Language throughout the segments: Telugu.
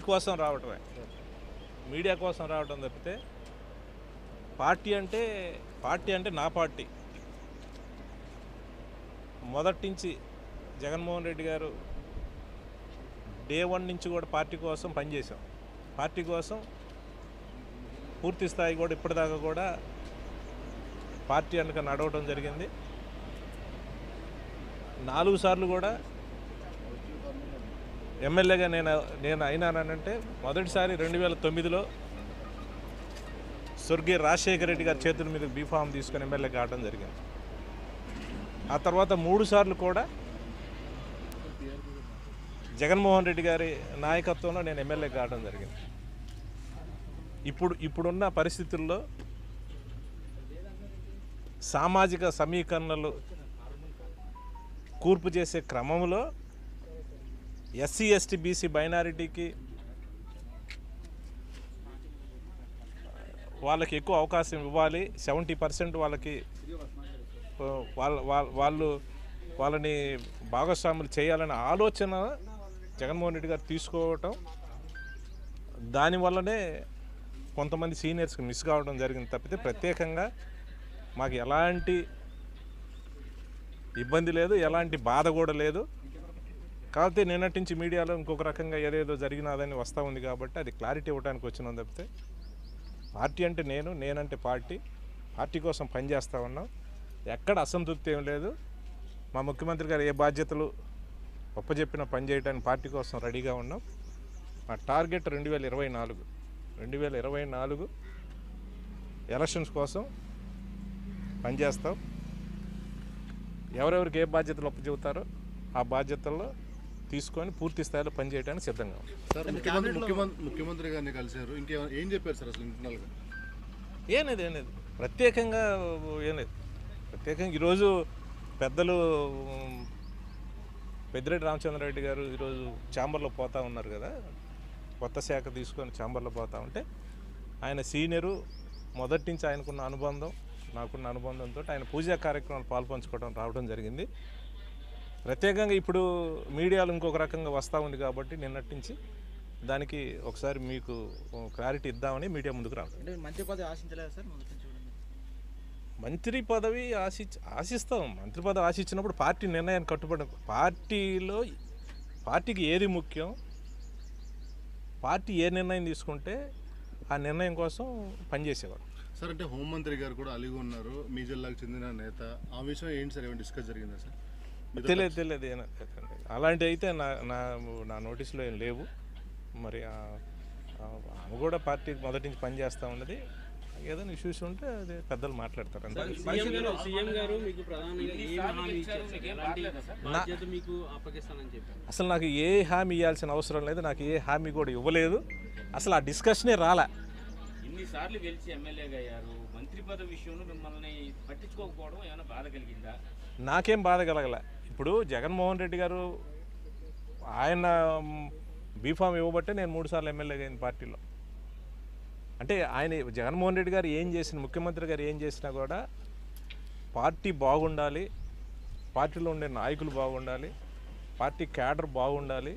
మీకోసం రావటమే మీడియా కోసం రావటం తప్పితే పార్టీ అంటే పార్టీ అంటే నా పార్టీ మొదటి నుంచి జగన్మోహన్ రెడ్డి గారు డే వన్ నుంచి కూడా పార్టీ కోసం పనిచేసాం పార్టీ కోసం పూర్తి స్థాయి కూడా ఇప్పటిదాకా కూడా పార్టీ వెనక నడవటం జరిగింది నాలుగు సార్లు కూడా ఎమ్మెల్యేగా నేను నేను అయినానంటే మొదటిసారి రెండు వేల తొమ్మిదిలో స్వర్గీయ రాజశేఖర రెడ్డి గారి చేతుల మీద బీఫామ్ తీసుకొని ఎమ్మెల్యే కావడం జరిగింది ఆ తర్వాత మూడు సార్లు కూడా జగన్మోహన్ రెడ్డి గారి నాయకత్వంలో నేను ఎమ్మెల్యే కావడం జరిగింది ఇప్పుడు ఇప్పుడున్న పరిస్థితుల్లో సామాజిక సమీకరణలు కూర్పు చేసే క్రమంలో ఎస్సీ ఎస్టీ బీసీ మైనారిటీకి వాళ్ళకి ఎక్కువ అవకాశం ఇవ్వాలి సెవెంటీ పర్సెంట్ వాళ్ళకి ఆ, వాళ్ళ వాళ్ళ- వాళ్ళు వాళ్ళని భాగస్వాములు చేయాలనే ఆలోచన జగన్మోహన్ రెడ్డి గారు తీసుకోవటం దానివల్లనే కొంతమంది సీనియర్స్కి మిస్ కావడం జరిగింది తప్పితే ప్రత్యేకంగా మాకు ఎలాంటి ఇబ్బంది లేదు ఎలాంటి బాధ కూడా లేదు కాకపోతే నిన్నటి నుంచి మీడియాలో ఇంకొక రకంగా ఏదేదో జరిగినాదని వస్తూ ఉంది కాబట్టి అది క్లారిటీ ఇవ్వడానికి వచ్చినాం తప్పితే పార్టీ అంటే నేను నేనంటే పార్టీ పార్టీ కోసం పనిచేస్తూ ఉన్నాం ఎక్కడ అసంతృప్తి ఏం లేదు మా ముఖ్యమంత్రి గారు ఏ బాధ్యతలు ఒప్పజెప్పిన పని చేయడానికి పార్టీ కోసం రెడీగా ఉన్నాం మా టార్గెట్ రెండు వేల ఇరవై నాలుగు రెండు వేల ఇరవై నాలుగు ఎలక్షన్స్ కోసం పనిచేస్తాం ఎవరెవరికి ఏ బాధ్యతలు ఒప్పచెబుతారో ఆ బాధ్యతల్లో తీసుకొని పూర్తి స్థాయిలో పనిచేయడానికి సిద్ధంగా ఉన్నాం సార్ ముఖ్యమంత్రి ముఖ్యమంత్రి ముఖ్యమంత్రి గారిని కలిశారు ఇంకే ఏం చెప్పారు సార్ అసలు ఇంటర్నల్గా ఏం లేదు ఏం లేదు ప్రత్యేకంగా ఏం లేదు ప్రత్యేకంగా ఈరోజు పెద్దలు ఉమ్, పెద్దిరెడ్డి రామచంద్రారెడ్డి గారు ఈరోజు ఛాంబర్లో పోతా ఉన్నారు కదా కొత్త శాఖ తీసుకొని ఛాంబర్లో పోతా ఉంటే ఆయన సీనియరు మొదటి నుంచి ఆయనకున్న అనుబంధం నాకున్న అనుబంధంతో ఆయన పూజా కార్యక్రమాలు పాల్పంచుకోవడం రావడం జరిగింది ప్రత్యేకంగా ఇప్పుడు మీడియాలో ఇంకొక రకంగా వస్తూ ఉంది కాబట్టి నిన్నటి నుంచి దానికి ఒకసారి మీకు క్లారిటీ ఇద్దామని మీడియా ముందుకు రావడం అంటే మంచి పదవి ఆశించలేదు సార్ మొదటి నుంచి కూడా మీరు. మంత్రి పదవి ఆశి ఆశిస్తాం మంత్రి పదవి ఆశించినప్పుడు పార్టీ నిర్ణయాన్ని కట్టుబడి పార్టీలో పార్టీకి ఏది ముఖ్యం పార్టీ ఏ నిర్ణయం తీసుకుంటే ఆ నిర్ణయం కోసం పనిచేసేవాడు సార్ అంటే హోంమంత్రి గారు కూడా అలిగి ఉన్నారు మీ జిల్లాకు చెందిన నేత ఆ విషయం ఏంటి సార్ ఏమైనా డిస్కస్ జరిగిందా సార్ మీతో తెలియదు తెలియదు ఏన- అలాంటి అయితే నా నా నా నోటీసులో ఏం లేవు మరి ఆ- ఆ- ఆమె కూడా పార్టీకి మొదటి నుంచి పనిచేస్తూ ఉన్నది ఏదైనా ఇష్యూస్ ఉంటే అది పెద్దలు మాట్లాడతారు అంతే సీఎం గారు సీఎం గారు మీకు ప్రధానంగా ఏం హామీ ఇచ్చారు ఎలాంటి బాధ్యత మీకు అప్పగిస్తానని చెప్పారు అసలు నాకు ఏ హామీ ఇవ్వాల్సిన అవసరం లేదు నాకు ఏ హామీ కూడా ఇవ్వలేదు అసలు ఆ డిస్కషనే రాలే ఇన్నిసార్లు గెలిచి ఎమ్మెల్యేగా అయ్యారు మంత్రి పదవి విషయంలో మిమ్మల్ని పట్టించుకోకపోవడం ఏమైనా బాధ కలిగిందా నాకేం బాధ కలగల ఇప్పుడు జగన్మోహన్ రెడ్డి గారు ఆయన బీఫామ్ ఇవ్వబట్టే నేను మూడుసార్లు ఎమ్మెల్యేగా అయింది పార్టీలో అంటే ఆయన జగన్మోహన్ రెడ్డి గారు ఏం చేసిన ముఖ్యమంత్రి గారు ఏం చేసినా కూడా పార్టీ బాగుండాలి పార్టీలో ఉండే నాయకులు బాగుండాలి పార్టీ క్యాడర్ బాగుండాలి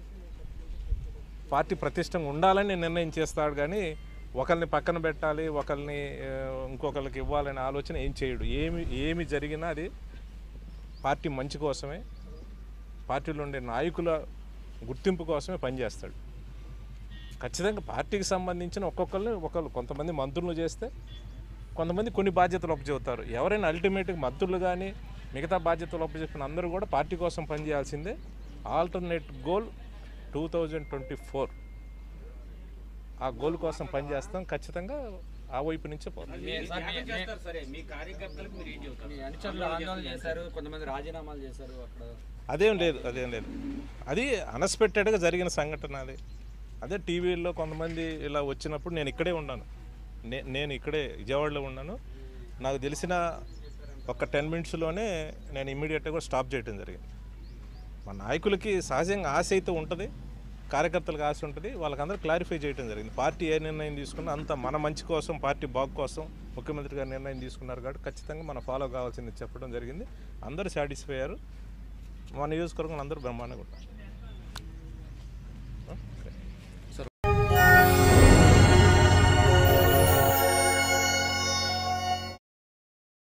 పార్టీ ప్రతిష్టంగా ఉండాలని నిర్ణయం చేస్తాడు కానీ ఒకరిని పక్కన పెట్టాలి ఒకరిని ఆ, ఇంకొకరికి ఇవ్వాలనే ఆలోచన ఏం చేయడు ఏమి ఏమి జరిగినా అది పార్టీ మంచి కోసమే పార్టీలో ఉండే నాయకుల గుర్తింపు కోసమే పనిచేస్తాడు ఖచ్చితంగా పార్టీకి సంబంధించిన ఒక్కొక్కరిని ఒకళ్ళు కొంతమంది మంత్రులు చేస్తే కొంతమంది కొన్ని బాధ్యతలు ఒప్పచెబుతారు ఎవరైనా అల్టిమేట్గా మంత్రులు కానీ మిగతా బాధ్యతలు ఒప్పచెప్పిన అందరూ కూడా పార్టీ కోసం పనిచేయాల్సిందే alternate goal two thousand twenty four ఆ గోల్ కోసం పనిచేస్తాం ఖచ్చితంగా ఆ వైపు నుంచే పోతాం మీరు త్యాగం చేస్తారు సరే మీ కార్యకర్తలకు మీరు ఏం చెబుతారు మీ అనుచరులు ఆందోళన చేశారు కొంతమంది రాజీనామాలు చేశారు అక్కడ అదేం లేదు అదేం లేదు అది అన్ఎక్స్పెక్టెడ్గా జరిగిన సంఘటన అది అదే టీవీలో కొంతమంది ఇలా వచ్చినప్పుడు నేను ఇక్కడే ఉన్నాను నే నేను ఇక్కడే విజయవాడలో ఉన్నాను నాకు తెలిసిన ఒక టెన్ మినిట్స్లోనే నేను ఇమ్మీడియట్గా స్టాప్ చేయడం జరిగింది మా నాయకులకి సహజంగా ఆశ అయితే ఉంటుంది కార్యకర్తలకు ఆశ ఉంటుంది వాళ్ళకందరూ క్లారిఫై చేయడం జరిగింది పార్టీ ఏ నిర్ణయం తీసుకున్నా అంత మన మంచి కోసం పార్టీ బాగు కోసం ముఖ్యమంత్రి గారు నిర్ణయం తీసుకున్నారు కాబట్టి ఖచ్చితంగా మనం ఫాలో కావాల్సింది చెప్పడం జరిగింది అందరూ సాటిస్ఫై అయ్యారు మా నియోజకవర్గంలో అందరూ బ్రహ్మాండంగా ఉంటారు